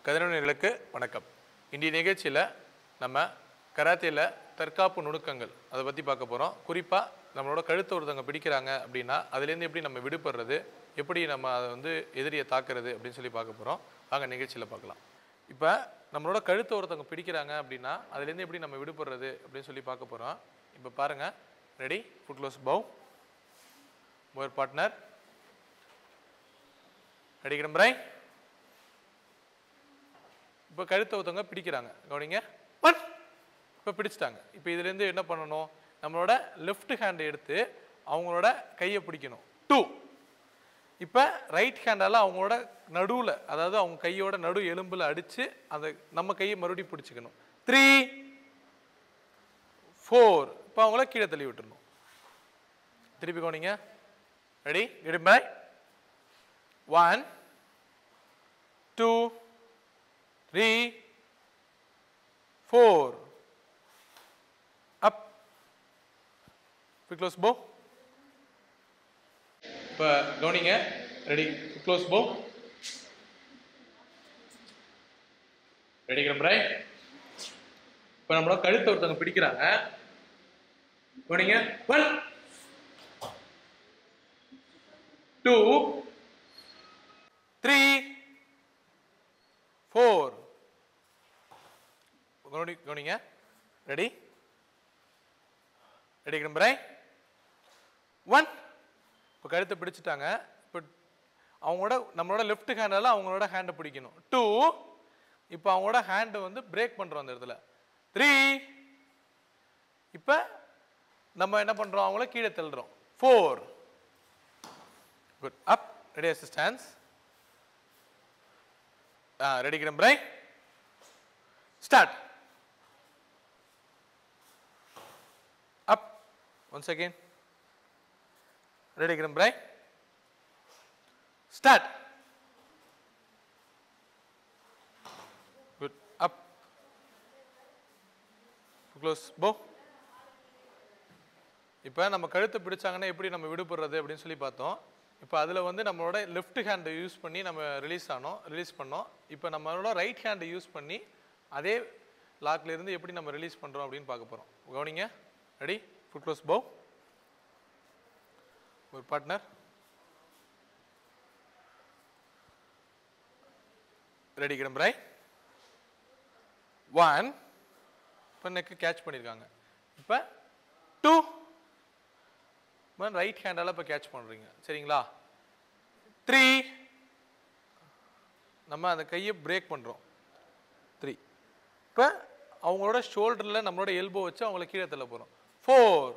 கதிரவர்களுக்கு வணக்கம் இன்றைய நிகழ்ச்சியில் நம்ம கராத்தேல தற்காப்பு நுணுக்கங்கள் அதை பற்றி பார்க்க போகிறோம் குறிப்பாக நம்மளோட கழுத்தை ஒருத்தவங்க பிடிக்கிறாங்க அப்படின்னா அதுலேருந்து எப்படி நம்ம விடுபடுறது எப்படி நம்ம அதை வந்து எதிரியை தாக்குறது அப்படின்னு சொல்லி பார்க்க போகிறோம் வாங்க நிகழ்ச்சியில் பார்க்கலாம் இப்போ நம்மளோட கழுத்தை ஒருத்தவங்க பிடிக்கிறாங்க அப்படின்னா அதுலேருந்து எப்படி நம்ம விடுபடுறது அப்படின்னு சொல்லி பார்க்க போகிறோம் இப்போ பாருங்கள் ரெடி ஃபுட் க்ளோஸ் பவு மோர் பார்ட்னர் ரெடி கிளம்புறாய் இப்போ கழுத்தை ஒருத்தவங்க பிடிக்கிறாங்க கவனிங்க ஒன் இப்போ பிடிச்சிட்டாங்க இப்போ இதுலேருந்து என்ன பண்ணணும் நம்மளோட லெஃப்ட் ஹேண்டை எடுத்து அவங்களோட கையை பிடிக்கணும் டூ இப்போ ரைட் ஹேண்டால் அவங்களோட நடுவில் அதாவது அவங்க கையோட நடு எலும்பில் அடித்து அந்த நம்ம கையை மறுபடியும் பிடிச்சிக்கணும் த்ரீ ஃபோர் இப்போ அவங்கள கீழே தள்ளி விட்டுறணும் திருப்பி கவனிங்க ரெடி இடுமை one two three four up close போ இப்போ கவனிங்க ரெடி க்ளோஸ் போ ரெடி கிளம்புறாய் இப்போ நம்மளோட கழுத்தை ஒருத்தவங்க பிடிக்கிறாங்க கவனிங்க ஒன் டூ த்ரீ ஃபோர் கவனி கவனிங்க ரெடி ரெடி கிளம்புறேன் ஒன் இப்போ கழுத்தை பிடிச்சிட்டாங்க இப்போ அவங்களோட நம்மளோட லெஃப்ட் ஹேண்டால் அவங்களோட ஹேண்டை பிடிக்கணும் டூ இப்போ அவங்களோட ஹேண்டை வந்து பிரேக் பண்ணுறோம் அந்த இடத்துல த்ரீ இப்போ நம்ம என்ன பண்ணுறோம் அவங்கள கீழே தள்ளுறோம் four good up ready assistance ஆ ரெடி கிளம்புறை start up once again ready கிளம்புறை ஸ்டார்ட் குட் அப் க்ளோஸ் போ இப்போ நம்ம கழுத்தை பிடிச்சாங்கன்னா எப்படி நம்ம விடுபடுறது அப்படின்னு சொல்லி பார்த்தோம் இப்போ அதில் வந்து நம்மளோட லெஃப்ட் ஹேண்டை யூஸ் பண்ணி நம்ம ரிலீஸ் ஆனோம் ரிலீஸ் பண்ணோம் இப்போ நம்மளோட ரைட் ஹேண்டை யூஸ் பண்ணி அதே லாக்ல இருந்து எப்படி நம்ம ரிலீஸ் பண்ணுறோம் அப்படின்னு பார்க்க போகிறோம் கவனிங்க ரெடி ஃபுட் க்ளோஸ் போ ஒரு பார்ட்னர் ரெடி கிளம்புறாய் ஒன் இப்போ நெக்கு கேட்ச் பண்ணியிருக்காங்க இப்போ டூ ரைட் ஹேண்டால் இப்போ கேட்ச் பண்ணுறீங்க சரிங்களா த்ரீ நம்ம அந்த கையை பிரேக் பண்ணுறோம் த்ரீ இப்போ அவங்களோட ஷோல்டரில் நம்மளோட எல்போ வச்சு அவங்கள கீழே தள்ள போகிறோம் ஃபோர்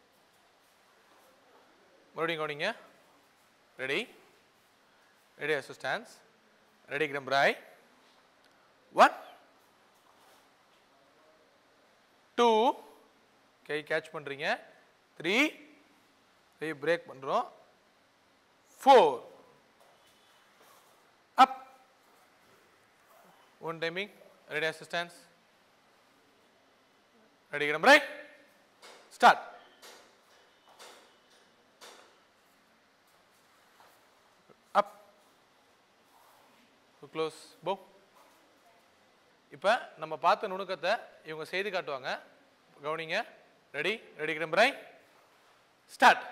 மறுபடியும் கவனிங்க ரெடி ரெடி அசிஸ்டன்ஸ் ரெடி கிரம்ராய் ஒன் டூ கை கேட்ச் பண்ணுறீங்க த்ரீ கை பிரேக் பண்ணுறோம் four up one timing ready assistance ready கிளம்புறை ஸ்டார்ட் அப் க்ளோஸ் போ இப்போ நம்ம பார்த்த நுணுக்கத்தை இவங்க செய்து காட்டுவாங்க கவனிங்க ரெடி ரெடி கிளம்புறை start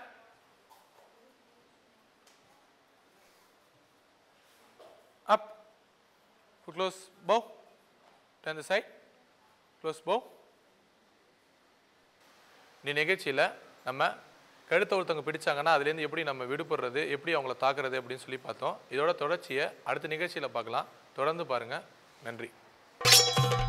up to close bow turn the side close bow இந்த நிகழ்ச்சியில் நம்ம கழுத்தை ஒருத்தவங்க பிடிச்சாங்கன்னா அதுலேருந்து எப்படி நம்ம விடுபடுறது எப்படி அவங்கள தாக்குறது அப்படின்னு சொல்லி பார்த்தோம் இதோட தொடர்ச்சியை அடுத்த நிகழ்ச்சியில் பார்க்கலாம் தொடர்ந்து பாருங்கள் நன்றி